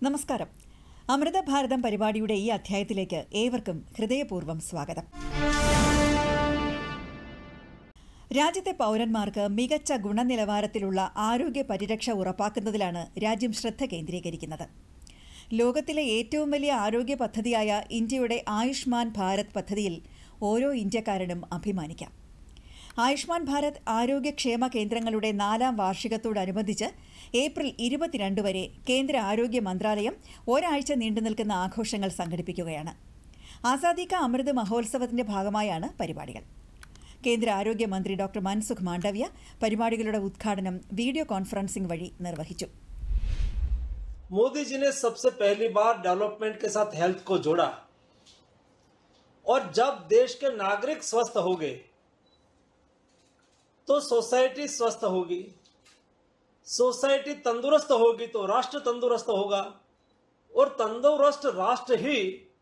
നമസ്കാരം അമൃത ഭാരതം പരിപാടിയുടെ ഈ അധ്യായത്തിലേക്ക് ഏവർക്കും ഹൃദയപൂർവ്വം സ്വാഗതം രാജ്യത്തെ പൗരന്മാർക്ക് മികച്ച ഗുണനിലവാരത്തിലുള്ള ആരോഗ്യ പരിരക്ഷ ഉറപ്പാക്കുന്നതിലാണ് രാജ്യം ശ്രദ്ധ കേന്ദ്രീകരിക്കുന്നത് ലോകത്തിലെ ഏറ്റവും വലിയ ആരോഗ്യ പദ്ധതിയായ ഇന്ത്യയുടെ ആയുഷ്മാൻ ഭാരത് പദ്ധതിയിൽ ഓരോ ഇന്ത്യക്കാരനും അഭിമാനിക്കാം ആയുഷ്മാൻ ഭാരത് ആരോഗ്യക്ഷേമ കേന്ദ്രങ്ങളുടെ നാലാം വാർഷികത്തോടനുബന്ധിച്ച് ഏപ്രിൽ ഇരുപത്തിരണ്ട് വരെ കേന്ദ്ര ആരോഗ്യ മന്ത്രാലയം ഒരാഴ്ച നീണ്ടുനിൽക്കുന്ന ആഘോഷങ്ങൾ സംഘടിപ്പിക്കുകയാണ് ആസാദി കാ അമൃത് മഹോത്സവത്തിന്റെ ഭാഗമായാണ് പരിപാടികൾ കേന്ദ്ര ആരോഗ്യമന്ത്രി ഡോക്ടർ മൻസുഖ് മാണ്ഡവ്യ പരിപാടികളുടെ ഉദ്ഘാടനം വീഡിയോ കോൺഫറൻസിംഗ് വഴി നിർവഹിച്ചു मोदी जी ने सबसे पहली बार डेवलपमेंट के साथ हेल्थ को जोड़ा और जब देश के नागरिक स्वस्थ हो गए तो सोसाइटी स्वस्थ होगी सोसाइटी तंदुरुस्त होगी तो राष्ट्र तंदुरुस्त होगा और तंदुरुस्त राष्ट्र ही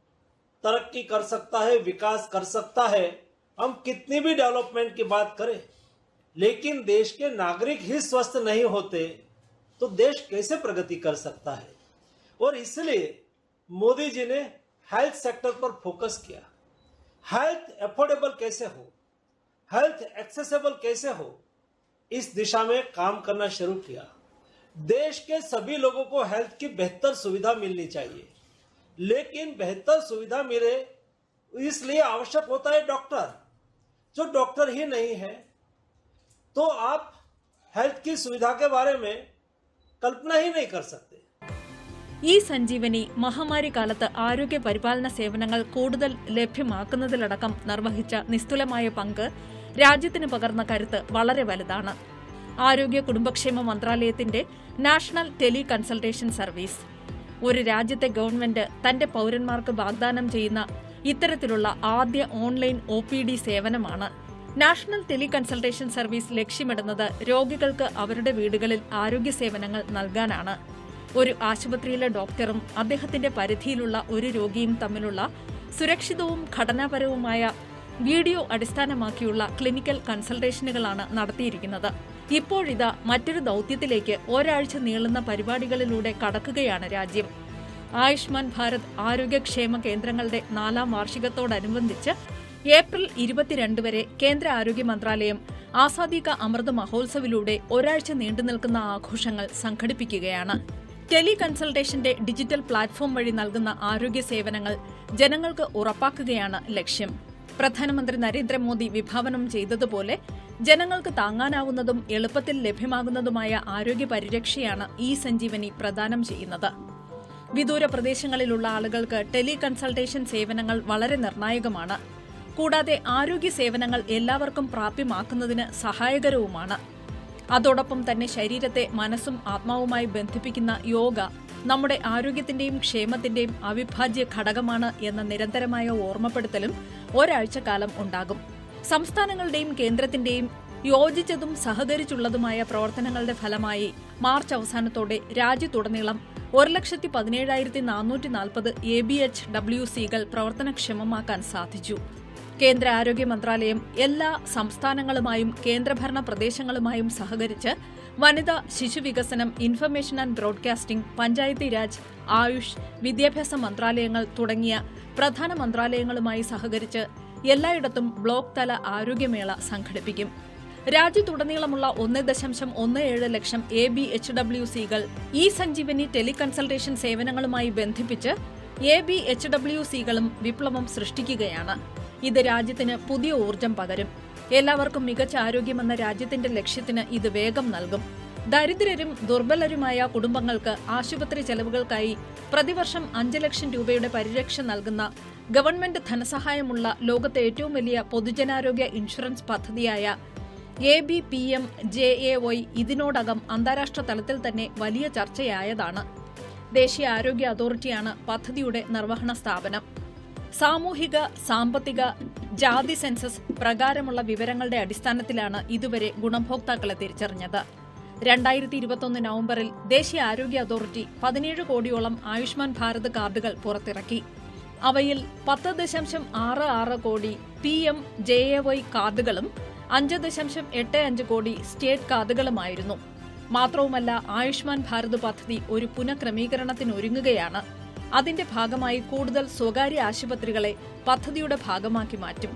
तरक्की कर सकता है विकास कर सकता है हम कितनी भी डेवलपमेंट की बात करें लेकिन देश के नागरिक ही स्वस्थ नहीं होते तो देश कैसे प्रगति कर सकता है और इसलिए मोदी जी ने हेल्थ सेक्टर पर फोकस किया हेल्थ अफोर्डेबल कैसे हो हेल्थ एक्सेसिबल कैसे हो इस दिशा में काम करना शुरू किया देश के सभी लोगों को हेल्थ की बेहतर सुविधा मिलनी चाहिए लेकिन बेहतर सुविधा मिले इसलिए आवश्यक होता है डॉक्टर जो डॉक्टर ही नहीं है तो आप हेल्थ की सुविधा के बारे में कल्पना ही नहीं कर सकते ഈ സഞ്ജീവനി മഹാമാരി കാലത്ത് ആരോഗ്യ പരിപാലന സേവനങ്ങൾ കൂടുതൽ ലഭ്യമാക്കുന്നതിലടക്കം നിർവഹിച്ച നിസ്തുലമായ പങ്ക് രാജ്യത്തിന് പകർന്ന കരുത്ത് വളരെ വലുതാണ് ആരോഗ്യ കുടുംബക്ഷേമ മന്ത്രാലയത്തിന്റെ നാഷണൽ ടെലി കൺസൾട്ടേഷൻ സർവീസ് ഒരു രാജ്യത്തെ ഗവൺമെന്റ് തന്റെ പൌരന്മാർക്ക് വാഗ്ദാനം ചെയ്യുന്ന ഇത്തരത്തിലുള്ള ആദ്യ ഓൺലൈൻ ഒ പി ഡി സേവനമാണ് നാഷണൽ ടെലി കൺസൾട്ടേഷൻ സർവീസ് ലക്ഷ്യമിടുന്നത് രോഗികൾക്ക് അവരുടെ വീടുകളിൽ ആരോഗ്യ സേവനങ്ങൾ നൽകാനാണ് ഒരു ആശുപത്രിയിലെ ഡോക്ടറും അദ്ദേഹത്തിന്റെ പരിധിയിലുള്ള ഒരു രോഗിയും തമ്മിലുള്ള സുരക്ഷിതവും ഘടനാപരവുമായ വീഡിയോ അടിസ്ഥാനമാക്കിയുള്ള ക്ലിനിക്കൽ കൺസൾട്ടേഷനുകളാണ് നടത്തിയിരിക്കുന്നത് ഇപ്പോഴിതാ മറ്റൊരു ദൌത്യത്തിലേക്ക് ഒരാഴ്ച നീളുന്ന പരിപാടികളിലൂടെ കടക്കുകയാണ് രാജ്യം ആയുഷ്മാൻ ഭാരത് ആരോഗ്യക്ഷേമ കേന്ദ്രങ്ങളുടെ നാലാം വാർഷികത്തോടനുബന്ധിച്ച് ഏപ്രിൽ ഇരുപത്തിരണ്ട് വരെ കേന്ദ്ര ആരോഗ്യ മന്ത്രാലയം ആസാദി കാ അമൃത് മഹോത്സവിലൂടെ ഒരാഴ്ച നീണ്ടുനിൽക്കുന്ന ആഘോഷങ്ങൾ സംഘടിപ്പിക്കുകയാണ് ടെലി കൺസൾട്ടേഷന്റെ ഡിജിറ്റൽ പ്ലാറ്റ്ഫോം വഴി നൽകുന്ന ആരോഗ്യ സേവനങ്ങൾ ജനങ്ങൾക്ക് ഉറപ്പാക്കുകയാണ് ലക്ഷ്യം പ്രധാനമന്ത്രി നരേന്ദ്രമോദി വിഭാവനം ചെയ്തതുപോലെ ജനങ്ങൾക്ക് താങ്ങാനാവുന്നതും എളുപ്പത്തിൽ ലഭ്യമാകുന്നതുമായ ആരോഗ്യ പരിരക്ഷയാണ് ഇ സഞ്ജീവനി പ്രദാനം ചെയ്യുന്നത് വിദൂര പ്രദേശങ്ങളിലുള്ള ആളുകൾക്ക് ടെലി കൺസൾട്ടേഷൻ സേവനങ്ങൾ വളരെ നിർണായകമാണ് കൂടാതെ ആരോഗ്യ സേവനങ്ങൾ എല്ലാവർക്കും പ്രാപ്യമാക്കുന്നതിന് സഹായകരവുമാണ് അതോടൊപ്പം തന്നെ ശരീരത്തെ മനസ്സും ആത്മാവുമായി ബന്ധിപ്പിക്കുന്ന യോഗ നമ്മുടെ ആരോഗ്യത്തിന്റെയും ക്ഷേമത്തിന്റെയും അവിഭാജ്യ ഘടകമാണ് എന്ന നിരന്തരമായ ഓർമ്മപ്പെടുത്തലും ഒരാഴ്ചക്കാലം ഉണ്ടാകും സംസ്ഥാനങ്ങളുടെയും കേന്ദ്രത്തിന്റെയും യോജിച്ചതും സഹകരിച്ചുള്ളതുമായ പ്രവർത്തനങ്ങളുടെ ഫലമായി മാർച്ച് അവസാനത്തോടെ രാജ്യത്തുടനീളം ഒരു ലക്ഷത്തി പതിനേഴായിരത്തി നാനൂറ്റി നാൽപ്പത് എ ബി എച്ച് ഡബ്ല്യു സികൾ പ്രവർത്തനക്ഷമമാക്കാൻ സാധിച്ചു കേന്ദ്ര ആരോഗ്യ മന്ത്രാലയം എല്ലാ സംസ്ഥാനങ്ങളുമായും കേന്ദ്രഭരണ പ്രദേശങ്ങളുമായും സഹകരിച്ച് വനിതാ ശിശുവികസനം information and broadcasting Panchayati Raj AYUSH വിദ്യാഭ്യാസ മന്ത്രാലയങ്ങൾ തുടങ്ങിയ പ്രധാന മന്ത്രാലയങ്ങളുമായി സഹകരിച്ച് എല്ലായിടത്തും ബ്ലോക്ക് തല ആരോഗ്യമേള സംഘടിപ്പിക്കും രാജ്യത്തുടനീളമുള്ള ഒന്ന് ദശാംശം ഒന്ന് ഏഴ് ലക്ഷം എ ബി എച്ച് ഡബ്ല്യു സികൾ ഇ സഞ്ജീവനി ടെലികൺസൾട്ടേഷൻ സേവനങ്ങളുമായി ബന്ധിപ്പിച്ച് എ ബി എച്ച് ഡബ്ല്യു സികളും വിപ്ലവം സൃഷ്ടിക്കുകയാണ് ഇത് രാജ്യത്തിന് പുതിയ ഊർജം പകരും എല്ലാവർക്കും മികച്ച ആരോഗ്യമെന്ന രാജ്യത്തിന്റെ ലക്ഷ്യത്തിന് ഇത് വേഗം നൽകും ദരിദ്രരും ദുർബലരുമായ കുടുംബങ്ങൾക്ക് ആശുപത്രി ചെലവുകൾക്കായി പ്രതിവർഷം അഞ്ച് ലക്ഷം രൂപയുടെ പരിരക്ഷ നൽകുന്ന ഗവൺമെന്റ് ധനസഹായമുള്ള ലോകത്തെ ഏറ്റവും വലിയ പൊതുജനാരോഗ്യ ഇൻഷുറൻസ് പദ്ധതിയായ A B P M J A Y ഇതിനോടകം അന്താരാഷ്ട്ര തലത്തിൽ തന്നെ വലിയ ചർച്ചയായതാണ് ദേശീയ ആരോഗ്യ അതോറിറ്റിയാണ് പദ്ധതിയുടെ നിർവഹണ സ്ഥാപനം സാമൂഹിക സാമ്പത്തിക ജാതി സെൻസസ് പ്രകാരമുള്ള വിവരങ്ങളുടെ അടിസ്ഥാനത്തിലാണ് ഇതുവരെ ഗുണഭോക്താക്കളെ തിരിച്ചറിഞ്ഞത് രണ്ടായിരത്തി ഇരുപത്തൊന്ന് നവംബറിൽ ദേശീയ ആരോഗ്യ അതോറിറ്റി പതിനേഴ് കോടിയോളം ആയുഷ്മാൻ ഭാരത് കാർഡുകൾ പുറത്തിറക്കി അവയിൽ പത്ത് ദശാംശം ആറ് ആറ് കോടി P M J A Y കാർഡുകളും അഞ്ച് ദശാംശം എട്ട് അഞ്ച് കോടി സ്റ്റേറ്റ് കാർഡുകളുമായിരുന്നു മാത്രവുമല്ല ആയുഷ്മാൻ ഭാരത് പദ്ധതി ഒരു പുനഃക്രമീകരണത്തിനൊരുങ്ങുകയാണ് അതിന്റെ ഭാഗമായി കൂടുതൽ സ്വകാര്യ ആശുപത്രികളെ പദ്ധതിയുടെ ഭാഗമാക്കി മാറ്റും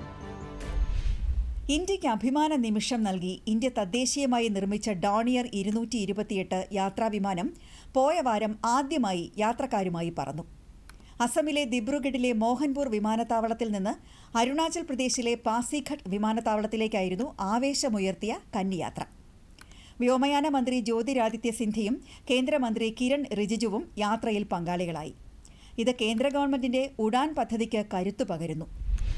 ഇന്ത്യയ്ക്ക് അഭിമാന നിമിഷം നൽകി ഇന്ത്യ തദ്ദേശീയമായി നിർമ്മിച്ച ഡോണിയർ ഇരുന്നൂറ്റി ഇരുപത്തിയെട്ട് യാത്രാവിമാനം പോയ വാരം ആദ്യമായി യാത്രക്കാരുമായി പറന്നു അസമിലെ ദിബ്രുഗഡിലെ മോഹൻപൂർ വിമാനത്താവളത്തിൽ നിന്ന് അരുണാചൽ പ്രദേശിലെ പാസിഘട്ട് വിമാനത്താവളത്തിലേക്കായിരുന്നു ആവേശമുയർത്തിയ കന്നിയാത്ര വ്യോമയാന മന്ത്രി ജ്യോതിരാദിത്യ സിന്ധ്യയും കേന്ദ്രമന്ത്രി കിരൺ റിജിജുവും യാത്രയിൽ പങ്കാളികളായി ഇത് കേന്ദ്ര ഗവൺമെന്റിന്റെ ഉഡാൻ പദ്ധതിക്ക് കരുത്തു പകരുന്നു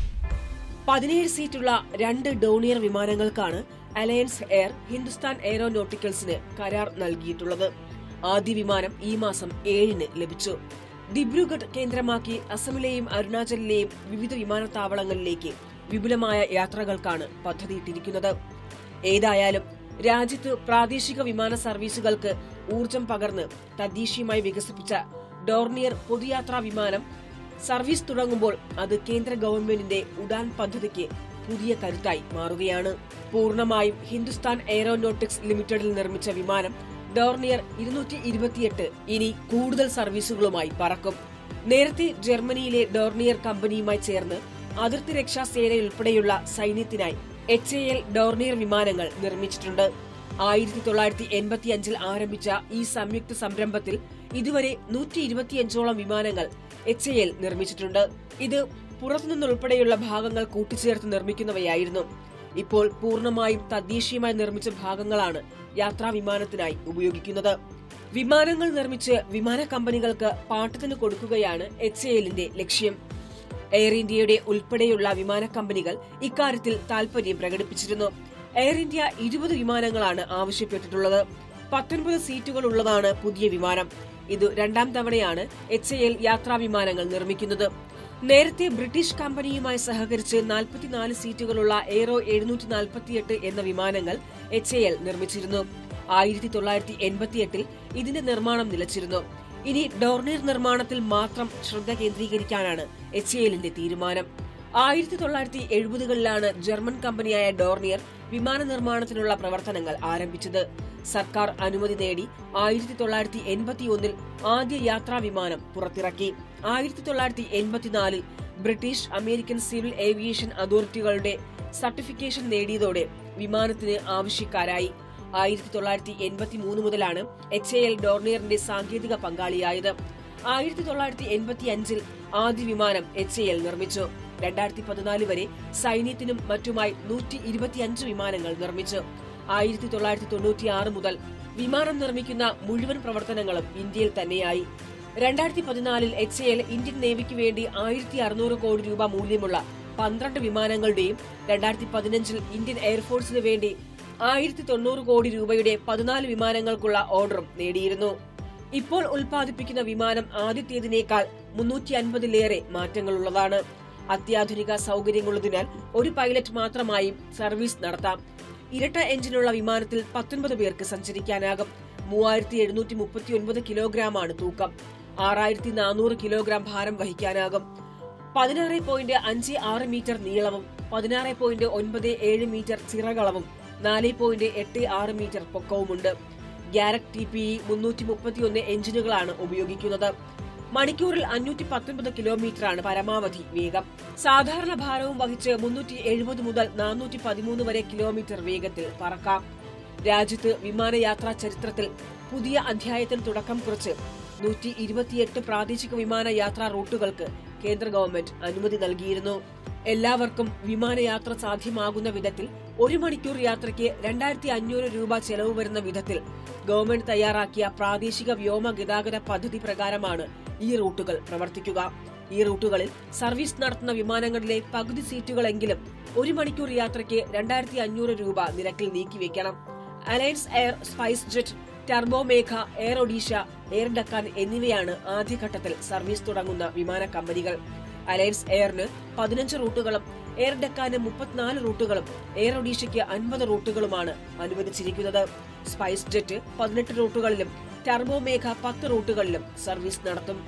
പതിനേഴ് സീറ്റുള്ള രണ്ട് ഡോണിയർ വിമാനങ്ങൾക്കാണ് അലയൻസ് എയർ ഹിന്ദുസ്ഥാൻ എയറോനോട്ടിക്കൽസിന് കരാർ നൽകിയിട്ടുള്ളത് ആദ്യ വിമാനം ഈ മാസം ഏഴിന് ലഭിച്ചു ദിബ്രുഗഡ് കേന്ദ്രമാക്കി അസമിലെയും അരുണാചലിലെയും വിവിധ വിമാനത്താവളങ്ങളിലേക്ക് വിപുലമായ യാത്രകൾക്കാണ് പദ്ധതിയിട്ടിരിക്കുന്നത് ഏതായാലും രാജ്യത്ത് പ്രാദേശിക വിമാന സർവീസുകൾക്ക് ഊർജം പകർന്ന് തദ്ദേശീയമായി വികസിപ്പിച്ച ഡോർണിയർ പൊതുയാത്രാ വിമാനം സർവീസ് തുടങ്ങുമ്പോൾ അത് കേന്ദ്ര ഗവൺമെന്റിന്റെ ഉഡാൻ പദ്ധതിക്ക് പുതിയ കരുത്തായി മാറുകയാണ് പൂർണ്ണമായും ഹിന്ദുസ്ഥാൻ എയറോനോട്ടിക്സ് ലിമിറ്റഡിൽ നിർമ്മിച്ച വിമാനം ഡോർണിയർ ഇരുന്നൂറ്റി ഇരുപത്തിയെട്ട് ഇനി കൂടുതൽ സർവീസുകളുമായി പറക്കും നേരത്തെ ജർമ്മനിയിലെ ഡോർണിയർ കമ്പനിയുമായി ചേർന്ന് അതിർത്തി രക്ഷാ സേനയുൾപ്പെടെയുള്ള സൈന്യത്തിനായി എച്ച് എ എൽ ഡോർണിയർ വിമാനങ്ങൾ നിർമ്മിച്ചിട്ടുണ്ട് ആയിരത്തി തൊള്ളായിരത്തി എൺപത്തി അഞ്ചിൽ ആരംഭിച്ച ഈ സംയുക്ത സംരംഭത്തിൽ ഇതുവരെ നൂറ്റി ഇരുപത്തിയഞ്ചോളം വിമാനങ്ങൾ എച്ച് എ എൽ നിർമ്മിച്ചിട്ടുണ്ട് ഇത് പുറത്തുനിന്നുൾപ്പെടെയുള്ള ഭാഗങ്ങൾ കൂട്ടിച്ചേർത്ത് നിർമ്മിക്കുന്നവയായിരുന്നു ഇപ്പോൾ പൂർണ്ണമായും തദ്ദേശീയമായി നിർമ്മിച്ച ഭാഗങ്ങളാണ് യാത്രാ വിമാനത്തിനായി ഉപയോഗിക്കുന്നത് വിമാനങ്ങൾ നിർമ്മിച്ച് വിമാന കമ്പനികൾക്ക് പാട്ടത്തിന് കൊടുക്കുകയാണ് എച്ച് എ എല്ലിന്റെ ലക്ഷ്യം എയർ ഇന്ത്യയുടെ ഉൾപ്പെടെയുള്ള വിമാന കമ്പനികൾ ഇക്കാര്യത്തിൽ താൽപര്യം പ്രകടിപ്പിച്ചിരുന്നു എയർ ഇന്ത്യ ഇരുപത് വിമാനങ്ങളാണ് ആവശ്യപ്പെട്ടിട്ടുള്ളത് പത്തൊൻപത് സീറ്റുകൾ ഉള്ളതാണ് പുതിയ വിമാനം ഇത് രണ്ടാം തവണയാണ് എച്ച് എ എൽ യാത്രാ വിമാനങ്ങൾ നിർമ്മിക്കുന്നത് നേരത്തെ ബ്രിട്ടീഷ് കമ്പനിയുമായി സഹകരിച്ച് നാൽപ്പത്തിനാല് സീറ്റുകളുള്ള എയ്റോ എഴുന്നൂറ്റി നാൽപ്പത്തിയെട്ട് എന്ന വിമാനങ്ങൾ എച്ച് എ എൽ നിർമ്മിച്ചിരുന്നു ആയിരത്തി തൊള്ളായിരത്തി എൺപത്തിയെട്ടിൽ ഇതിന്റെ നിർമ്മാണം നിലച്ചിരുന്നു ഇനി ഡോർണിയർ നിർമ്മാണത്തിൽ മാത്രം ശ്രദ്ധ കേന്ദ്രീകരിക്കാനാണ് എച്ച് എല്ലിന്റെ തീരുമാനം ആയിരത്തി തൊള്ളായിരത്തി എഴുപതുകളിലാണ് ജർമ്മൻ കമ്പനിയായ ഡോർണിയർ വിമാന നിർമ്മാണത്തിനുള്ള പ്രവർത്തനങ്ങൾ ആരംഭിച്ചത് സർക്കാർ അനുമതി നേടി ആയിരത്തി തൊള്ളായിരത്തി എൺപത്തിയൊന്നിൽ ആദ്യ യാത്രാ വിമാനം പുറത്തിറക്കി ആയിരത്തി തൊള്ളായിരത്തി എൺപത്തിനാലിൽ ബ്രിട്ടീഷ് അമേരിക്കൻ സിവിൽ ഏവിയേഷൻ അതോറിറ്റികളുടെ സർട്ടിഫിക്കേഷൻ നേടിയതോടെ വിമാനത്തിന് ആവശ്യക്കാരായി ആയിരത്തി തൊള്ളായിരത്തി എൺപത്തി മൂന്ന് മുതലാണ് എച്ച് എ എൽ ഡോർണിയറിന്റെ സാങ്കേതിക പങ്കാളിയായത് ആയിരത്തി തൊള്ളായിരത്തി എൺപത്തി അഞ്ചിൽ ആദ്യ വിമാനം എച്ച് എ എൽ നിർമ്മിച്ചു രണ്ടായിരത്തി പതിനാല് വരെ സൈന്യത്തിനും മറ്റുമായി നൂറ്റി ഇരുപത്തിയഞ്ച് വിമാനങ്ങൾ നിർമ്മിച്ചു ആയിരത്തി തൊള്ളായിരത്തി തൊണ്ണൂറ്റിയാറ് മുതൽ വിമാനം നിർമ്മിക്കുന്ന മുഴുവൻ പ്രവർത്തനങ്ങളും ഇന്ത്യയിൽ തന്നെയായി രണ്ടായിരത്തി പതിനാലിൽ എച്ച് എൽ ഇന്ത്യൻ നേവിക്ക് വേണ്ടി ആയിരത്തി അറുന്നൂറ് കോടി രൂപ മൂല്യമുള്ള പന്ത്രണ്ട് വിമാനങ്ങളുടെയും രണ്ടായിരത്തി പതിനഞ്ചിൽ ഇന്ത്യൻ എയർഫോഴ്സിന് വേണ്ടി ആയിരത്തി തൊണ്ണൂറ് കോടി രൂപയുടെ പതിനാല് വിമാനങ്ങൾക്കുള്ള ഓർഡറും നേടിയിരുന്നു ഇപ്പോൾ ഉൽപ്പാദിപ്പിക്കുന്ന വിമാനം ആദ്യത്തേതിനേക്കാൾ മുന്നൂറ്റി അൻപതിലേറെ മാറ്റങ്ങളുള്ളതാണ് അത്യാധുനിക സൗകര്യങ്ങളുള്ളതിനാൽ ഒരു പൈലറ്റ് മാത്രമായും സർവീസ് നടത്താം ഇരട്ട എഞ്ചിനുള്ള വിമാനത്തിൽ പത്തൊൻപത് പേർക്ക് സഞ്ചരിക്കാനാകും മൂവായിരത്തി എഴുന്നൂറ്റി മുപ്പത്തി ഒൻപത് കിലോഗ്രാമാണ് തൂക്കം ആറായിരത്തി നാനൂറ് കിലോഗ്രാം ഭാരം വഹിക്കാനാകും പതിനാറ് പോയിന്റ് അഞ്ച് ആറ് മീറ്റർ നീളവും പതിനാറ് പോയിന്റ് ഒൻപത് ഏഴ് മീറ്റർ ചിറകളവും നാല് പോയിന്റ് എട്ട് ആറ് മീറ്റർ പൊക്കവുമുണ്ട് ഗ്യാരക് ടി പി ഇ മുന്നൂറ്റി മുപ്പത്തിയൊന്ന് എഞ്ചിനുകളാണ് ഉപയോഗിക്കുന്നത് മണിക്കൂറിൽ അഞ്ഞൂറ്റി പത്തൊൻപത് കിലോമീറ്ററാണ് പരമാവധി വേഗം സാധാരണ ഭാരവും വഹിച്ച് മുന്നൂറ്റി എഴുപത് മുതൽ നാനൂറ്റി പതിമൂന്ന് വരെ കിലോമീറ്റർ വേഗത്തിൽ പറക്കാം രാജ്യത്ത് വിമാനയാത്രാ ചരിത്രത്തിൽ പുതിയ അധ്യായത്തിന് തുടക്കം കുറിച്ച് നൂറ്റി ഇരുപത്തിയെട്ട് പ്രാദേശിക വിമാന യാത്രാ റൂട്ടുകൾക്ക് കേന്ദ്ര ഗവൺമെന്റ് അനുമതി നൽകിയിരുന്നു എല്ലാവർക്കും വിമാനയാത്ര സാധ്യമാകുന്ന വിധത്തിൽ ഒരു മണിക്കൂർ യാത്രയ്ക്ക് രണ്ടായിരത്തി അഞ്ഞൂറ് രൂപ ചെലവ് വരുന്ന വിധത്തിൽ ഗവൺമെന്റ് തയ്യാറാക്കിയ പ്രാദേശിക വ്യോമ ഗതാഗത പദ്ധതി പ്രകാരമാണ് ഈ റൂട്ടുകൾ പ്രവർത്തിക്കുക ഈ റൂട്ടുകളിൽ സർവീസ് നടത്തുന്ന വിമാനങ്ങളിലെ പകുതി സീറ്റുകളെങ്കിലും ഒരു മണിക്കൂർ യാത്രയ്ക്ക് രണ്ടായിരത്തി അഞ്ഞൂറ് രൂപ നിരക്കിൽ നീക്കിവെക്കണം അലയൻസ് എയർ സ്പൈസ് ജെറ്റ് ടർബോമേഘ എയർ ഒഡീഷ എയർ ഡക്കാൻ എന്നിവയാണ് ആദ്യഘട്ടത്തിൽ സർവീസ് തുടങ്ങുന്ന വിമാന കമ്പനികൾ അലയൻസ് എയറിന് പതിനഞ്ച് റൂട്ടുകളും എയർ ഡക്കാന് മുപ്പത്തിനാല് റൂട്ടുകളും എയർ ഒഡീഷയ്ക്ക് അൻപത് റൂട്ടുകളുമാണ് അനുവദിച്ചിരിക്കുന്നത് സ്പൈസ് ജെറ്റ് പതിനെട്ട് റൂട്ടുകളിലും ടർബോമേഘ പത്ത് റൂട്ടുകളിലും സർവീസ് നടത്തും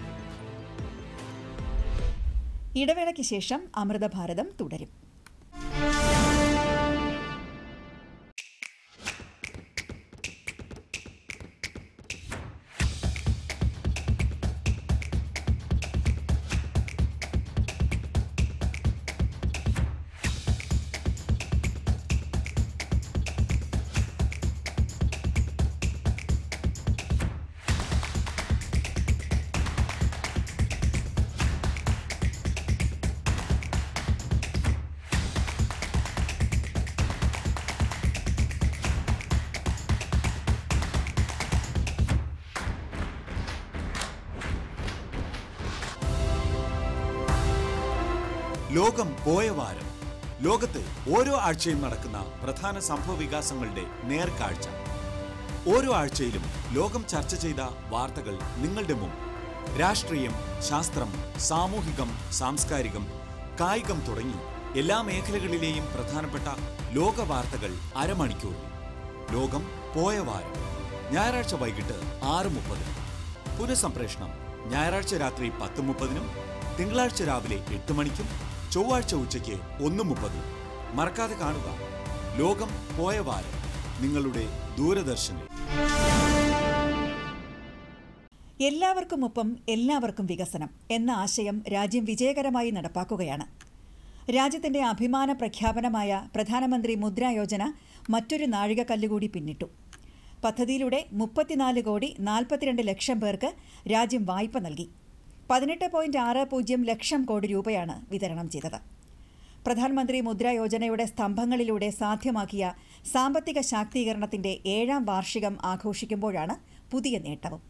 ഇടവേളയ്ക്ക് ശേഷം അമൃതഭാരതം തുടരും ലോകം പോയ വാരം ലോകത്ത് ഓരോ ആഴ്ചയും നടക്കുന്ന പ്രധാന സംഭവ വികാസങ്ങളുടെ നേർക്കാഴ്ച ഓരോ ആഴ്ചയിലും ലോകം ചർച്ച ചെയ്ത വാർത്തകൾ നിങ്ങളുടെ മുമ്പ് രാഷ്ട്രീയം ശാസ്ത്രം സാമൂഹികം സാംസ്കാരികം കായികം തുടങ്ങി എല്ലാ മേഖലകളിലെയും പ്രധാനപ്പെട്ട ലോക വാർത്തകൾ അരമണിക്കൂറിൽ ലോകം പോയ വാരം ഞായറാഴ്ച വൈകിട്ട് ആറ് മുപ്പതിന് പുനഃസംപ്രേഷണം ഞായറാഴ്ച രാത്രി പത്ത് മുപ്പതിനും തിങ്കളാഴ്ച രാവിലെ എട്ട് മണിക്കും ചൊവ്വാഴ്ച ഉച്ചയ്ക്ക് ഒന്ന് മുപ്പതിനും മറക്കാതെ കാണുക ലോകം പോയ വാരം നിങ്ങളുടെ ദൂരദർശനിൽ എല്ലാവർക്കുമൊപ്പം എല്ലാവർക്കും വികസനം എന്ന ആശയം രാജ്യം വിജയകരമായി നടപ്പാക്കുകയാണ് രാജ്യത്തിന്റെ അഭിമാന പ്രഖ്യാപനമായ പ്രധാനമന്ത്രി മുദ്രാ യോജന മറ്റൊരു നാഴികക്കല്ലുകൂടി പിന്നിട്ടു പദ്ധതിയിലൂടെ മുപ്പത്തിനാല് കോടി നാൽപ്പത്തിരണ്ട് ലക്ഷം പേർക്ക് രാജ്യം വായ്പ നൽകി പതിനെട്ട് പോയിന്റ് ആറ് പൂജ്യം ലക്ഷം കോടി രൂപയാണ് വിതരണം ചെയ്തത് പ്രധാനമന്ത്രി മുദ്രാ യോജനയുടെ സ്തംഭങ്ങളിലൂടെ സാധ്യമാക്കിയ സാമ്പത്തിക ശാക്തീകരണത്തിന്റെ ഏഴാം വാർഷികം ആഘോഷിക്കുമ്പോഴാണ് പുതിയ നേട്ടവും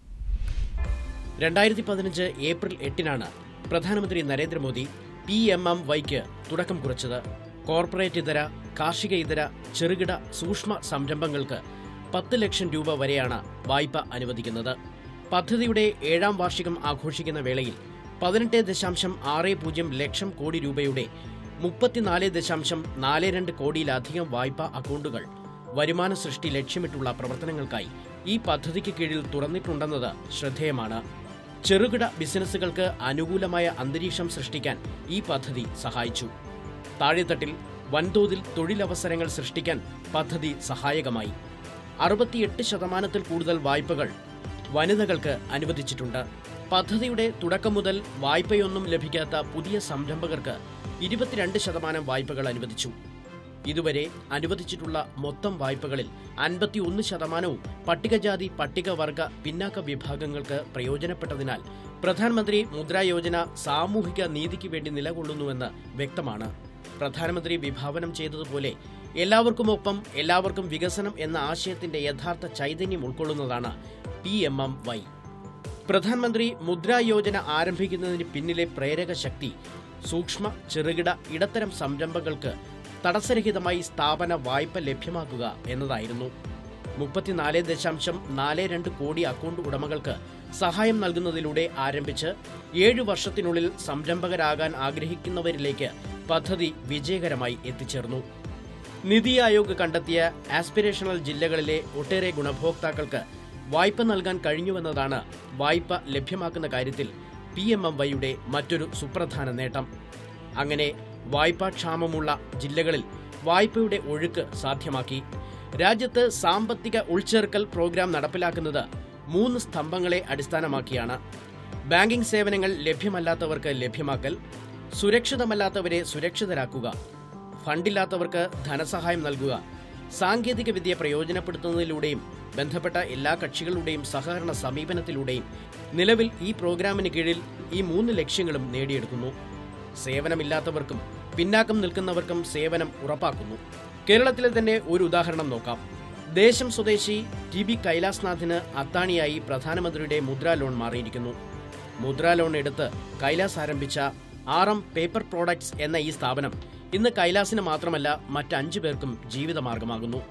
രണ്ടായിരത്തി പതിനഞ്ച് ഏപ്രിൽ എട്ടിനാണ് പ്രധാനമന്ത്രി നരേന്ദ്രമോദി പി എം എം വൈക്ക് തുടക്കം കുറിച്ചത് കോർപ്പറേറ്റ് ഇതര കാർഷിക ഇതര ചെറുകിട സൂക്ഷ്മ സംരംഭങ്ങൾക്ക് പത്ത് ലക്ഷം രൂപ വരെയാണ് വായ്പ അനുവദിക്കുന്നത് പദ്ധതിയുടെ ഏഴാം വാർഷികം ആഘോഷിക്കുന്ന വേളയിൽ പതിനെട്ട് ദശാംശം ആറ് പൂജ്യം ലക്ഷം കോടി രൂപയുടെ മുപ്പത്തിനാല് ദശാംശം നാല് രണ്ട് കോടിയിലധികം വായ്പാ അക്കൗണ്ടുകൾ വരുമാന സൃഷ്ടി ലക്ഷ്യമിട്ടുള്ള പ്രവർത്തനങ്ങൾക്കായി ഈ പദ്ധതിക്ക് കീഴിൽ തുറന്നിട്ടുണ്ടെന്നത് ശ്രദ്ധേയമാണ് ചെറുകിട ബിസിനസ്സുകൾക്ക് അനുകൂലമായ അന്തരീക്ഷം സൃഷ്ടിക്കാൻ ഈ പദ്ധതി സഹായിച്ചു താഴെത്തട്ടിൽ വൻതോതിൽ തൊഴിലവസരങ്ങൾ സൃഷ്ടിക്കാൻ പദ്ധതി സഹായകമായി അറുപത്തിയെട്ട് ശതമാനത്തിൽ കൂടുതൽ വായ്പകൾ വനിതകൾക്ക് അനുവദിച്ചിട്ടുണ്ട് പദ്ധതിയുടെ തുടക്കം മുതൽ വായ്പയൊന്നും ലഭിക്കാത്ത പുതിയ സംരംഭകർക്ക് ഇരുപത്തിരണ്ട് ശതമാനം വായ്പകൾ അനുവദിച്ചു ഇതുവരെ അനുവദിച്ചിട്ടുള്ള മൊത്തം വായ്പകളിൽ അൻപത്തിയൊന്ന് ശതമാനവും പട്ടികജാതി പട്ടികവർഗ പിന്നാക്ക വിഭാഗങ്ങൾക്ക് പ്രയോജനപ്പെട്ടതിനാൽ പ്രധാനമന്ത്രി മുദ്രാ യോജന സാമൂഹിക നീതിക്ക് വേണ്ടി നിലകൊള്ളുന്നുവെന്ന് വ്യക്തമാണ് പ്രധാനമന്ത്രി വിഭാവനം ചെയ്തതുപോലെ എല്ലാവർക്കുമൊപ്പം എല്ലാവർക്കും വികസനം എന്ന ആശയത്തിന്റെ യഥാർത്ഥ ചൈതന്യം ഉൾക്കൊള്ളുന്നതാണ് പി എം എം വൈ പ്രധാനമന്ത്രി മുദ്രാ യോജന ആരംഭിക്കുന്നതിന് പിന്നിലെ പ്രേരക ശക്തി സൂക്ഷ്മ ചെറുകിട ഇടത്തരം സംരംഭങ്ങൾക്ക് തടസ്സരഹിതമായി സ്ഥാപന വായ്പ ലഭ്യമാക്കുക എന്നതായിരുന്നു മുപ്പത്തിനാല് ദശാംശം നാല് രണ്ട് കോടി അക്കൗണ്ട് ഉടമകൾക്ക് സഹായം നൽകുന്നതിലൂടെ ആരംഭിച്ച് ഏഴു വർഷത്തിനുള്ളിൽ സംരംഭകരാകാൻ ആഗ്രഹിക്കുന്നവരിലേക്ക് പദ്ധതി വിജയകരമായി എത്തിച്ചേർന്നു നിതി ആയോഗ് കണ്ടെത്തിയ ആസ്പിരേഷണൽ ജില്ലകളിലെ ഒട്ടേറെ ഗുണഭോക്താക്കൾക്ക് വായ്പ നൽകാൻ കഴിഞ്ഞുവെന്നതാണ് വായ്പ ലഭ്യമാക്കുന്ന കാര്യത്തിൽ പി എം എം വൈയുടെ മറ്റൊരു സുപ്രധാന നേട്ടം അങ്ങനെ വായ്പാക്ഷാമമുള്ള ജില്ലകളിൽ വായ്പയുടെ ഒഴുക്ക് സാധ്യമാക്കി രാജ്യത്ത് സാമ്പത്തിക ഉൾച്ചേർക്കൽ പ്രോഗ്രാം നടപ്പിലാക്കുന്നത് മൂന്ന് സ്തംഭങ്ങളെ അടിസ്ഥാനമാക്കിയാണ് ബാങ്കിംഗ് സേവനങ്ങൾ ലഭ്യമല്ലാത്തവർക്ക് ലഭ്യമാക്കൽ സുരക്ഷിതമല്ലാത്തവരെ സുരക്ഷിതരാക്കുക ഫണ്ടില്ലാത്തവർക്ക് ധനസഹായം നൽകുക സാങ്കേതിക വിദ്യ പ്രയോജനപ്പെടുത്തുന്നതിലൂടെയും ബന്ധപ്പെട്ട എല്ലാ കക്ഷികളുടെയും സഹകരണ സമീപനത്തിലൂടെയും നിലവിൽ ഈ പ്രോഗ്രാമിന് കീഴിൽ ഈ മൂന്ന് ലക്ഷ്യങ്ങളും നേടിയെടുക്കുന്നു സേവനമില്ലാത്തവർക്കും പിന്നാക്കം നിൽക്കുന്നവർക്കും സേവനം ഉറപ്പാക്കുന്നു കേരളത്തിലെ തന്നെ ഒരു ഉദാഹരണം നോക്കാം ദേശം സ്വദേശി ടി ബി കൈലാസ്നാഥിന് അത്താണിയായി പ്രധാനമന്ത്രിയുടെ മുദ്രാ ലോൺ മാറിയിരിക്കുന്നു മുദ്രാ ലോൺ എടുത്ത് കൈലാസ് ആരംഭിച്ച ആർ എം പേപ്പർ പ്രോഡക്ട്സ് എന്ന ഈ സ്ഥാപനം ഇന്ന് കൈലാസിന് മാത്രമല്ല മറ്റഞ്ചു പേർക്കും ജീവിതമാർഗമാകുന്നു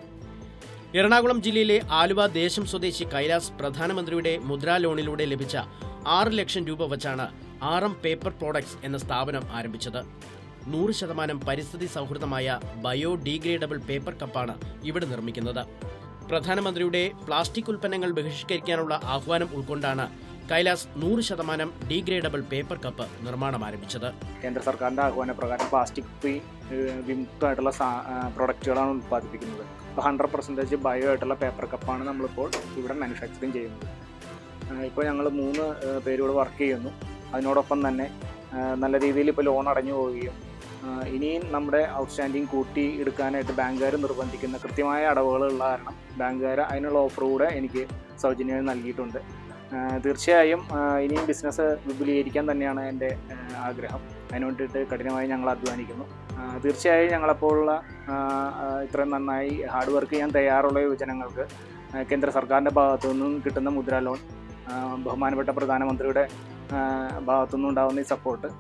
എറണാകുളം ജില്ലയിലെ ആലുവ ദേശം സ്വദേശി കൈലാസ് പ്രധാനമന്ത്രിയുടെ മുദ്രാ ലോണിലൂടെ ലഭിച്ച ആറ് ലക്ഷം രൂപ വച്ചാണ് ആർ എം പേപ്പർ പ്രോഡക്ട്സ് എന്ന സ്ഥാപനം ആരംഭിച്ചത് നൂറ് ശതമാനം പരിസ്ഥിതി സൗഹൃദമായ ബയോഡീഗ്രേഡബിൾ പേപ്പർ കപ്പാണ് ഇവിടെ നിർമ്മിക്കുന്നത് പ്രധാനമന്ത്രിയുടെ പ്ലാസ്റ്റിക് ഉൽപ്പന്നങ്ങൾ ബഹിഷ്കരിക്കാനുള്ള ആഹ്വാനം ഉൾക്കൊണ്ടാണ് കൈലാസ് നൂറ് ശതമാനം ഡീഗ്രേഡബിൾ പേപ്പർ കപ്പ് നിർമ്മാണം ആരംഭിച്ചത് കേന്ദ്ര സർക്കാരിൻ്റെ ആഹ്വാന പ്രകാരം പ്ലാസ്റ്റിക് ഫ്രീ വിമുക്തമായിട്ടുള്ള പ്രൊഡക്റ്റുകളാണ് ഉത്പാദിപ്പിക്കുന്നത് ഇപ്പോൾ ഹൺഡ്രഡ് പെർസെൻറ്റേജ് ബയോ ആയിട്ടുള്ള പേപ്പർ കപ്പാണ് നമ്മളിപ്പോൾ ഇവിടെ മാനുഫാക്ചറിങ് ചെയ്യുന്നത് ഇപ്പോൾ ഞങ്ങൾ മൂന്ന് ഏഹ്, പേരോട് വർക്ക് ചെയ്യുന്നു അതിനോടൊപ്പം തന്നെ ഏഹ്, നല്ല രീതിയിൽ ഇപ്പോൾ ലോൺ അടഞ്ഞു പോവുകയും ഏഹ്, ഇനിയും നമ്മുടെ ഔട്ട്സ്റ്റാൻഡിങ് കൂട്ടി എടുക്കാനായിട്ട് ബാങ്കുകാർ നിർബന്ധിക്കുന്ന കൃത്യമായ അടവുകളുള്ള കാരണം ബാങ്കുകാർ അതിനുള്ള ഓഫർ കൂടെ എനിക്ക് സൗജന്യമായി നൽകിയിട്ടുണ്ട് ഏഹ്, തീർച്ചയായും ഏഹ്, ഇനിയും ബിസിനസ് വിപുലീകരിക്കാൻ തന്നെയാണ് എൻ്റെ ഏഹ്, ആഗ്രഹം അതിന് വേണ്ടിയിട്ട് കഠിനമായി ഞങ്ങൾ അധ്വാനിക്കുന്നു ആ, തീർച്ചയായും ഞങ്ങളെപ്പോലുള്ള ആ, ആ, ഇത്രയും നന്നായി ഹാർഡ് വർക്ക് ചെയ്യാൻ തയ്യാറുള്ള യുവജനങ്ങൾക്ക് ആ, കേന്ദ്ര സർക്കാരിൻ്റെ ഭാഗത്തു നിന്നും കിട്ടുന്ന മുദ്രാ ലോൺ ആ, ബഹുമാനപ്പെട്ട പ്രധാനമന്ത്രിയുടെ ആ, ഭാഗത്തു നിന്നും ഉണ്ടാകുന്ന ഈ സപ്പോർട്ട്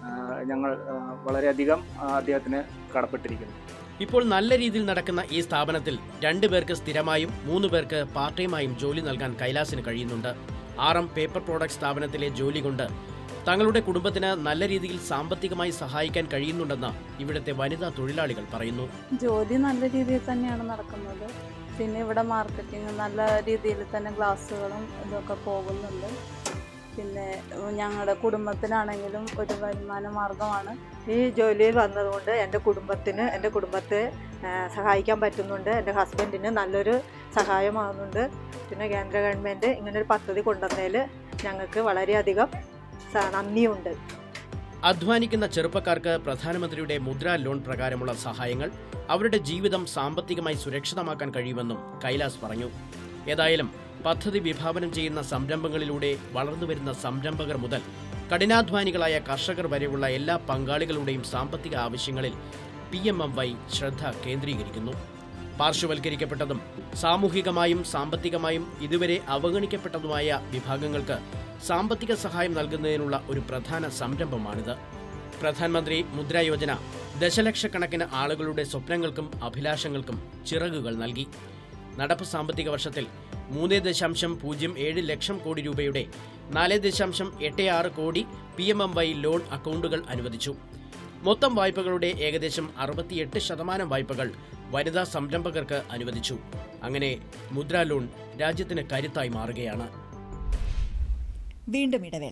ആ, ഞങ്ങൾ ആ, വളരെയധികം ആ, അദ്ദേഹത്തിന് കടപ്പെട്ടിരിക്കുന്നു ഇപ്പോൾ നല്ല രീതിയിൽ നടക്കുന്ന ഈ സ്ഥാപനത്തിൽ രണ്ടു പേർക്ക് സ്ഥിരമായും മൂന്ന് പേർക്ക് പാർട്ട് ടൈമായും ജോലി നൽകാൻ കൈലാസിന് കഴിയുന്നുണ്ട് ആർ എം പേപ്പർ പ്രോഡക്റ്റ് സ്ഥാപനത്തിലെ ജോലി കൊണ്ട് തങ്ങളുടെ കുടുംബത്തിന് നല്ല രീതിയിൽ സാമ്പത്തികമായി സഹായിക്കാൻ കഴിയുന്നുണ്ടെന്ന് ഇവിടുത്തെ വനിതാ തൊഴിലാളികൾ പറയുന്നു ജോലി നല്ല രീതിയിൽ തന്നെയാണ് നടക്കുന്നത് പിന്നെ ഇവിടെ മാർക്കറ്റിംഗ് നല്ല രീതിയിൽ തന്നെ ഗ്ലാസ്സുകളും ഇതൊക്കെ പോകുന്നുണ്ട് പിന്നെ ഞങ്ങളുടെ കുടുംബത്തിനാണെങ്കിലും ഒരു വരുമാന മാർഗമാണ് ഈ ജോലിയിൽ വന്നതുകൊണ്ട് എൻ്റെ കുടുംബത്തിന് എൻ്റെ കുടുംബത്തെ ആ, സഹായിക്കാൻ പറ്റുന്നുണ്ട് എൻ്റെ ഹസ്ബൻഡിന് നല്ലൊരു സഹായമാകുന്നുണ്ട് പിന്നെ കേന്ദ്ര ഗവൺമെൻറ് ഇങ്ങനൊരു പദ്ധതി കൊണ്ടുവന്നതിൽ ഞങ്ങൾക്ക് വളരെയധികം സ- നന്ദിയുണ്ട് അധ്വാനിക്കുന്ന ചെറുപ്പക്കാർക്ക് പ്രധാനമന്ത്രിയുടെ മുദ്രാ ലോൺ പ്രകാരമുള്ള സഹായങ്ങൾ അവരുടെ ജീവിതം സാമ്പത്തികമായി സുരക്ഷിതമാക്കാൻ കഴിയുമെന്നും കൈലാസ് പറഞ്ഞു ഏതായാലും പദ്ധതി വിഭാവനം ചെയ്യുന്ന സംരംഭങ്ങളിലൂടെ വളർന്നുവരുന്ന സംരംഭകർ മുതൽ കഠിനാധ്വാനികളായ കർഷകർ വരെയുള്ള എല്ലാ പങ്കാളികളുടെയും സാമ്പത്തിക ആവശ്യങ്ങളിൽ പി എം എം വൈ ശ്രദ്ധ കേന്ദ്രീകരിക്കുന്നു പാർശ്വവൽക്കരിക്കപ്പെട്ടതും സാമൂഹികമായും സാമ്പത്തികമായും ഇതുവരെ അവഗണിക്കപ്പെട്ടതുമായ വിഭാഗങ്ങൾക്ക് സാമ്പത്തിക സഹായം നൽകുന്നതിനുള്ള ഒരു പ്രധാന സംരംഭമാണിത് പ്രധാനമന്ത്രി മുദ്രാ യോജന ദശലക്ഷക്കണക്കിന് ആളുകളുടെ സ്വപ്നങ്ങൾക്കും അഭിലാഷങ്ങൾക്കും ചിറകുകൾ നൽകി നടപ്പ് സാമ്പത്തിക വർഷത്തിൽ മൂന്ന് ദശാംശം പൂജ്യം ഏഴ് ലക്ഷം കോടി രൂപയുടെ നാല് ദശാംശം എട്ട് ആറ് കോടി P M M Y loan അക്കൗണ്ടുകൾ അനുവദിച്ചു മൊത്തം വായ്പകളുടെ ഏകദേശം അറുപത്തിയെട്ട് ശതമാനം വായ്പകൾ വനിതാ സംരംഭകർക്ക് അനുവദിച്ചു അങ്ങനെ മുദ്രാ ലോൺ രാജ്യത്തിന് കരുത്തായി മാറുകയാണ് വീണ്ടും ഇടവേള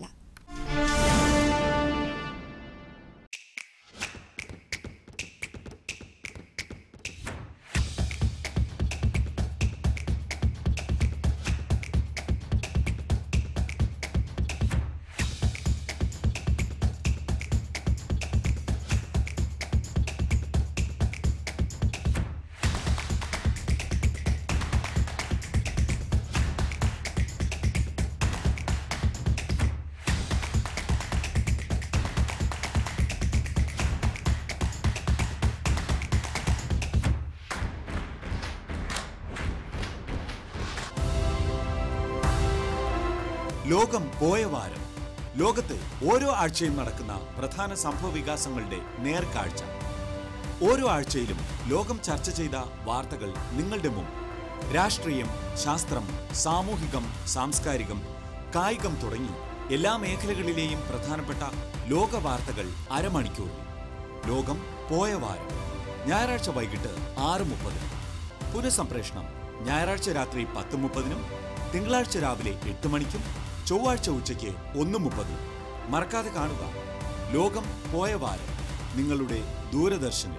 ലോകം പോയ വാരം ലോകത്ത് ഓരോ ആഴ്ചയും നടക്കുന്ന പ്രധാന സംഭവ വികാസങ്ങളുടെ നേർക്കാഴ്ച ഓരോ ആഴ്ചയിലും ലോകം ചർച്ച ചെയ്ത വാർത്തകൾ നിങ്ങളുടെ മുമ്പ് രാഷ്ട്രീയം ശാസ്ത്രം സാമൂഹികം സാംസ്കാരികം കായികം തുടങ്ങി എല്ലാ മേഖലകളിലെയും പ്രധാനപ്പെട്ട ലോക വാർത്തകൾ അരമണിക്കൂറിൽ ലോകം പോയ വാരം ഞായറാഴ്ച വൈകിട്ട് ആറ് മുപ്പതിന് പുനഃസംപ്രേഷണം ഞായറാഴ്ച രാത്രി പത്ത് മുപ്പതിനും തിങ്കളാഴ്ച രാവിലെ എട്ട് മണിക്കും ചൊവ്വാഴ്ച ഉച്ചയ്ക്ക് ഒന്ന് മുപ്പതിനും മറക്കാതെ കാണുക ലോകം പോയ വാരം നിങ്ങളുടെ ദൂരദർശനിൽ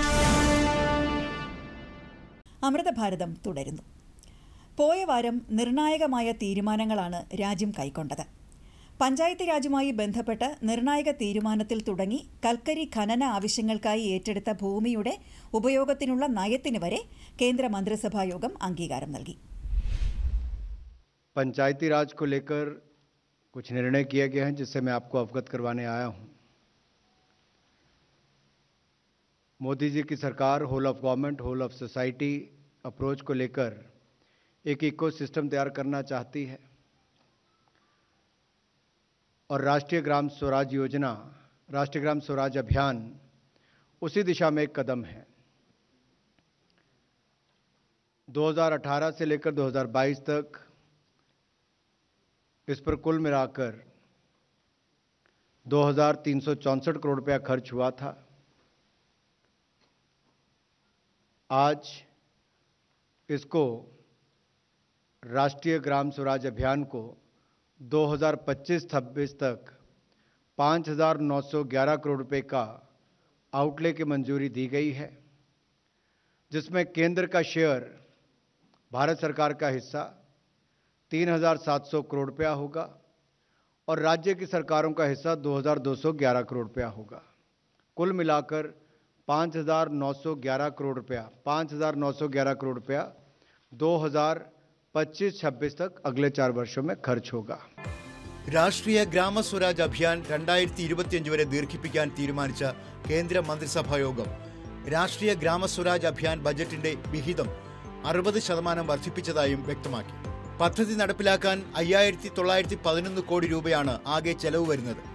അമൃതഭാരതം തുടരുന്നു പോയ വാരം നിർണായകമായ തീരുമാനങ്ങളാണ് രാജ്യം കൈക്കൊണ്ടത് പഞ്ചായത്ത് രാജുമായി ബന്ധപ്പെട്ട് നിർണായക തീരുമാനത്തിൽ തുടങ്ങി കൽക്കരി ഖനന ആവശ്യങ്ങൾക്കായി ഏറ്റെടുത്ത ഭൂമിയുടെ ഉപയോഗത്തിനുള്ള നയത്തിന് വരെ കേന്ദ്ര മന്ത്രിസഭാ യോഗം അംഗീകാരം നൽകി पंचायती राज को लेकर कुछ निर्णय किए गए हैं जिससे मैं आपको अवगत करवाने आया हूं मोदी जी की सरकार whole of government whole of society approach को लेकर एक इकोसिस्टम तैयार करना चाहती है और राष्ट्रीय ग्राम स्वराज योजना राष्ट्रीय ग्राम स्वराज अभियान उसी दिशा में एक कदम है 2018 से लेकर 2022 तक इस पर कुल मिलाकर 2,364 करोड़ रुपया खर्च हुआ था आज इसको राष्ट्रीय ग्राम स्वराज अभियान को 2025-26 तक 5,911 करोड़ रुपए का आउटले की मंजूरी दी गई है जिसमें केंद्र का शेयर भारत सरकार का हिस्सा 3,700 करोड़ रुपया होगा और राज्य की सरकारों का हिस्सा 2,211 करोड़ रुपया होगा कुल मिलाकर 5,911 करोड़ रुपया 5,911 करोड़ रुपया 2025-26 तक अगले चार वर्षों में खर्च होगा രാഷ്ട്രീയ ഗ്രാമസ്വരാജ് അഭിയാൻ രണ്ടായിരത്തി ഇരുപത്തിയഞ്ച് വരെ ദീർഘിപ്പിക്കാൻ തീരുമാനിച്ച കേന്ദ്ര മന്ത്രിസഭാ യോഗം രാഷ്ട്രീയ ഗ്രാമസ്വരാജ് അഭിയാൻ ബജറ്റിന്റെ വിഹിതം അറുപത് ശതമാനം വർദ്ധിപ്പിച്ചതായും വ്യക്തമാക്കി പദ്ധതി നടപ്പിലാക്കാൻ അയ്യായിരത്തി തൊള്ളായിരത്തി പതിനൊന്ന് കോടി രൂപയാണ് ആകെ ചെലവ് വരുന്നത്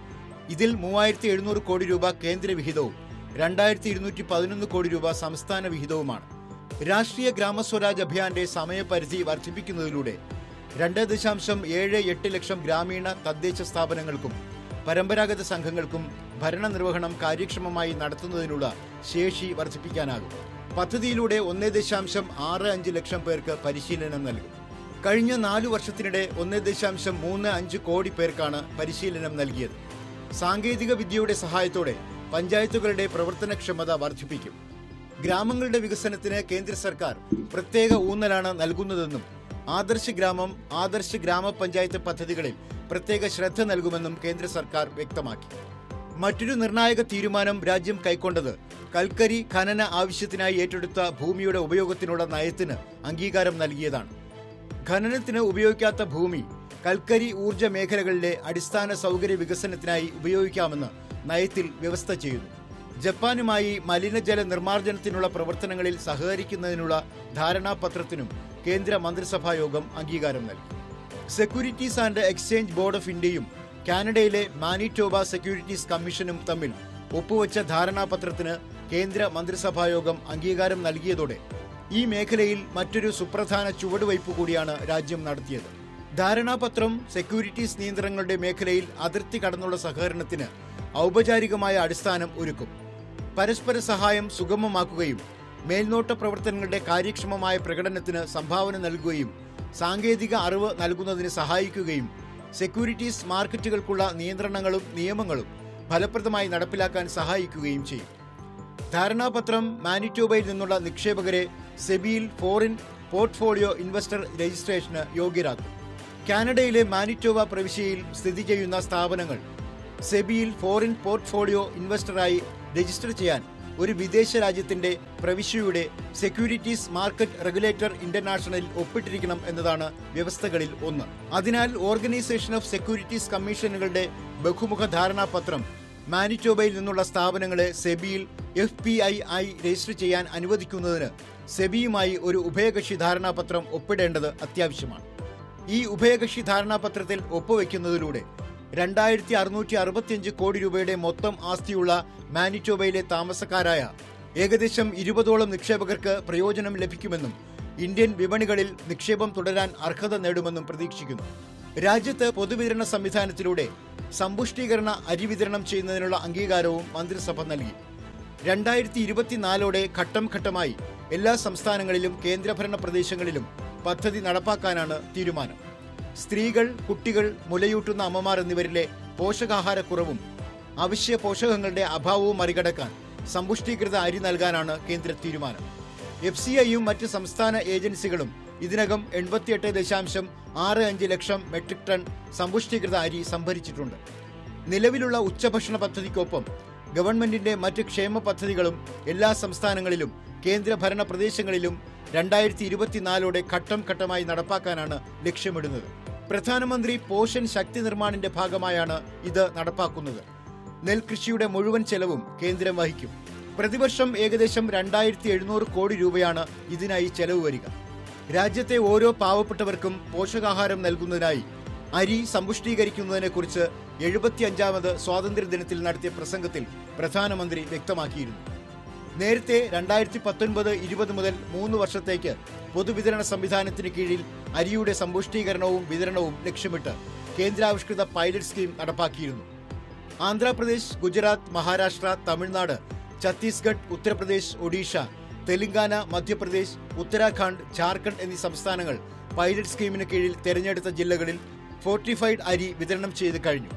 ഇതിൽ മൂവായിരത്തി എഴുന്നൂറ് കോടി രൂപ കേന്ദ്ര വിഹിതവും രണ്ടായിരത്തി ഇരുന്നൂറ്റി പതിനൊന്ന് കോടി രൂപ സംസ്ഥാന വിഹിതവുമാണ് രാഷ്ട്രീയ ഗ്രാമസ്വരാജ് അഭിയാന്റെ സമയപരിധി വർദ്ധിപ്പിക്കുന്നതിലൂടെ രണ്ട് ദശാംശം ഏഴ് എട്ട് ലക്ഷം ഗ്രാമീണ തദ്ദേശ സ്ഥാപനങ്ങൾക്കും പരമ്പരാഗത സംഘങ്ങൾക്കും ഭരണനിർവഹണം കാര്യക്ഷമമായി നടത്തുന്നതിനുള്ള ശേഷി വർദ്ധിപ്പിക്കാനാകും പദ്ധതിയിലൂടെ ഒന്നേ ദശാംശം ആറ് അഞ്ച് ലക്ഷം പേർക്ക് പരിശീലനം നൽകും കഴിഞ്ഞ നാലു വർഷത്തിനിടെ ഒന്നേ ദശാംശം മൂന്ന് അഞ്ച് കോടി പേർക്കാണ് പരിശീലനം നൽകിയത് സാങ്കേതിക വിദ്യയുടെ സഹായത്തോടെ പഞ്ചായത്തുകളുടെ പ്രവർത്തനക്ഷമത വർദ്ധിപ്പിക്കും ഗ്രാമങ്ങളുടെ വികസനത്തിന് കേന്ദ്ര സർക്കാർ പ്രത്യേക ഊന്നലാണ് നൽകുന്നതെന്നും ആദർശ് ഗ്രാമം ആദർശ് ഗ്രാമപഞ്ചായത്ത് പദ്ധതികളിൽ പ്രത്യേക ശ്രദ്ധ നൽകുമെന്നും കേന്ദ്ര സർക്കാർ വ്യക്തമാക്കി മറ്റൊരു നിർണായക തീരുമാനം രാജ്യം കൈക്കൊണ്ടത് കൽക്കരി ഖനന ആവശ്യത്തിനായി ഏറ്റെടുത്ത ഭൂമിയുടെ ഉപയോഗത്തിനുള്ള നയത്തിന് അംഗീകാരം നൽകിയതാണ് ഖനനത്തിന് ഉപയോഗിക്കാത്ത ഭൂമി കൽക്കരി ഊർജ മേഖലകളിലെ അടിസ്ഥാന സൗകര്യ വികസനത്തിനായി ഉപയോഗിക്കാമെന്ന് നയത്തിൽ വ്യവസ്ഥ ചെയ്യുന്നു ജപ്പാനുമായി മലിനജല നിർമ്മാർജ്ജനത്തിനുള്ള പ്രവർത്തനങ്ങളിൽ സഹകരിക്കുന്നതിനുള്ള ധാരണാപത്രത്തിനും കേന്ദ്ര മന്ത്രിസഭാ യോഗം അംഗീകാരം നൽകി Securities and Exchange Board of ഇന്ത്യയും കാനഡയിലെ മാനിറ്റോബ സെക്യൂരിറ്റീസ് കമ്മീഷനും തമ്മിൽ ഒപ്പുവച്ച ധാരണാപത്രത്തിന് കേന്ദ്ര മന്ത്രിസഭാ യോഗം അംഗീകാരം നൽകിയതോടെ ഈ മേഖലയിൽ മറ്റൊരു സുപ്രധാന ചുവടുവയ്പ് കൂടിയാണ് രാജ്യം നടത്തിയത് ധാരണാപത്രം സെക്യൂരിറ്റീസ് നിയന്ത്രണങ്ങളുടെ മേഖലയിൽ അതിർത്തി കടന്നുള്ള സഹകരണത്തിന് ഔപചാരികമായ അടിസ്ഥാനം ഒരുക്കും പരസ്പര സഹായം സുഗമമാക്കുകയും മേൽനോട്ട പ്രവർത്തനങ്ങളുടെ കാര്യക്ഷമമായ പ്രകടനത്തിന് സംഭാവന നൽകുകയും സാങ്കേതിക അറിവ് നൽകുന്നതിന് സഹായിക്കുകയും സെക്യൂരിറ്റീസ് മാർക്കറ്റുകൾക്കുള്ള നിയന്ത്രണങ്ങളും നിയമങ്ങളും ഫലപ്രദമായി നടപ്പിലാക്കാൻ സഹായിക്കുകയും ചെയ്യും ധാരണാപത്രം മാനിറ്റോബയിൽ നിന്നുള്ള നിക്ഷേപകരെ സെബിയിൽ ഫോറിൻ പോർട്ട്ഫോളിയോ ഇൻവെസ്റ്റർ രജിസ്ട്രേഷന് യോഗ്യരാക്കും കാനഡയിലെ മാനിറ്റോവ പ്രവിശ്യയിൽ സ്ഥിതി ചെയ്യുന്ന സ്ഥാപനങ്ങൾ സെബിയിൽ ഫോറിൻ പോർട്ട്ഫോളിയോ ഇൻവെസ്റ്ററായി രജിസ്റ്റർ ചെയ്യാൻ ഒരു വിദേശ രാജ്യത്തിന്റെ പ്രവിശ്യയുടെ സെക്യൂരിറ്റീസ് മാർക്കറ്റ് റെഗുലേറ്റർ ഇന്റർനാഷണലിൽ ഒപ്പിട്ടിരിക്കണം എന്നതാണ് വ്യവസ്ഥകളിൽ ഒന്ന് അതിനാൽ ഓർഗനൈസേഷൻ ഓഫ് സെക്യൂരിറ്റീസ് കമ്മീഷനുകളുടെ ബഹുമുഖ ധാരണാപത്രം മാനിറ്റോബയിൽ നിന്നുള്ള സ്ഥാപനങ്ങളെ സെബിയിൽ എഫ് പി ഐ ആയി രജിസ്റ്റർ ചെയ്യാൻ അനുവദിക്കുന്നതിന് സെബിയുമായി ഒരു ഉഭയകക്ഷി ധാരണാപത്രം ഒപ്പിടേണ്ടത് അത്യാവശ്യമാണ് ഈ ഉഭയകക്ഷി ധാരണാപത്രത്തിൽ ഒപ്പുവെക്കുന്നതിലൂടെ രണ്ടായിരത്തി അറുന്നൂറ്റി അറുപത്തിയഞ്ച് കോടി രൂപയുടെ മൊത്തം ആസ്തിയുള്ള മാനിറ്റോബയിലെ താമസക്കാരായ ഏകദേശം ഇരുപതോളം നിക്ഷേപകർക്ക് പ്രയോജനം ലഭിക്കുമെന്നും ഇന്ത്യൻ വിപണികളിൽ നിക്ഷേപം തുടരാൻ അർഹത നേടുമെന്നും പ്രതീക്ഷിക്കുന്നു രാജ്യത്ത് പൊതുവിതരണ സംവിധാനത്തിലൂടെ സമ്പുഷ്ടീകരണ അരി വിതരണം ചെയ്യുന്നതിനുള്ള അംഗീകാരവും മന്ത്രിസഭ നൽകി രണ്ടായിരത്തി ഇരുപത്തിനാലോടെ ഘട്ടം ഘട്ടമായി എല്ലാ സംസ്ഥാനങ്ങളിലും കേന്ദ്രഭരണ പ്രദേശങ്ങളിലും പദ്ധതി നടപ്പാക്കാനാണ് തീരുമാനം സ്ത്രീകൾ കുട്ടികൾ മുലയൂട്ടുന്ന അമ്മമാർ എന്നിവരിലെ പോഷകാഹാരക്കുറവും അവശ്യ പോഷകങ്ങളുടെ അഭാവവും മറികടക്കാൻ സമ്പുഷ്ടീകൃത അരി നൽകാനാണ് കേന്ദ്ര തീരുമാനം എഫ് സി ഐയും മറ്റ് സംസ്ഥാന ഏജൻസികളും ഇതിനകം എൺപത്തിയെട്ട് ദശാംശം ആറ് അഞ്ച് ലക്ഷം മെട്രിക് ടൺ സമ്പുഷ്ടീകൃത അരി സംഭരിച്ചിട്ടുണ്ട് നിലവിലുള്ള ഉച്ചഭക്ഷണ പദ്ധതിക്കൊപ്പം ഗവൺമെന്റിന്റെ മറ്റ് ക്ഷേമ പദ്ധതികളും എല്ലാ സംസ്ഥാനങ്ങളിലും കേന്ദ്രഭരണ പ്രദേശങ്ങളിലും രണ്ടായിരത്തി ഇരുപത്തിനാലോടെ ഘട്ടം ഘട്ടമായി നടപ്പാക്കാനാണ് ലക്ഷ്യമിടുന്നത് പ്രധാനമന്ത്രി പോഷൻ ശക്തി നിർമ്മാണിന്റെ ഭാഗമായാണ് ഇത് നടപ്പാക്കുന്നത് നെൽകൃഷിയുടെ മുഴുവൻ ചെലവും കേന്ദ്രം വഹിക്കും പ്രതിവർഷം ഏകദേശം രണ്ടായിരത്തി എഴുന്നൂറ് കോടി രൂപയാണ് ഇതിനായി ചെലവ് വരിക രാജ്യത്തെ ഓരോ പാവപ്പെട്ടവർക്കും പോഷകാഹാരം നൽകുന്നതിനായി അരി സമ്പുഷ്ടീകരിക്കുന്നതിനെക്കുറിച്ച് എഴുപത്തിയഞ്ചാമത് സ്വാതന്ത്ര്യദിനത്തിൽ നടത്തിയ പ്രസംഗത്തിൽ പ്രധാനമന്ത്രി വ്യക്തമാക്കിയിരുന്നു നേരത്തെ രണ്ടായിരത്തി പത്തൊൻപത് ഇരുപത് മുതൽ മൂന്ന് വർഷത്തേക്ക് പൊതുവിതരണ സംവിധാനത്തിന് കീഴിൽ അരിയുടെ സമ്പുഷ്ടീകരണവും വിതരണവും ലക്ഷ്യമിട്ട് കേന്ദ്രാവിഷ്കൃത പൈലറ്റ് സ്കീം നടപ്പാക്കിയിരുന്നു ആന്ധ്രാപ്രദേശ് ഗുജറാത്ത് മഹാരാഷ്ട്ര തമിഴ്നാട് ഛത്തീസ്ഗഡ് ഉത്തർപ്രദേശ് ഒഡീഷ തെലങ്കാന മധ്യപ്രദേശ് ഉത്തരാഖണ്ഡ് ജാർഖണ്ഡ് എന്നീ സംസ്ഥാനങ്ങൾ പൈലറ്റ് സ്കീമിന് കീഴിൽ തെരഞ്ഞെടുത്ത ജില്ലകളിൽ ഫോർട്ടിഫൈഡ് അരി വിതരണം ചെയ്ത് കഴിഞ്ഞു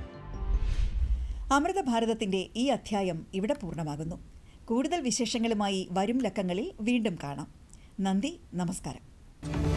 അമൃത ഭാരതത്തിന്റെ ഈ അധ്യായം ഇവിടെ പൂർണ്ണമാകുന്നു കൂടുതൽ വിശേഷങ്ങളുമായി വരും ലക്കങ്ങളിൽ വീണ്ടും കാണാം നന്ദി നമസ്കാരം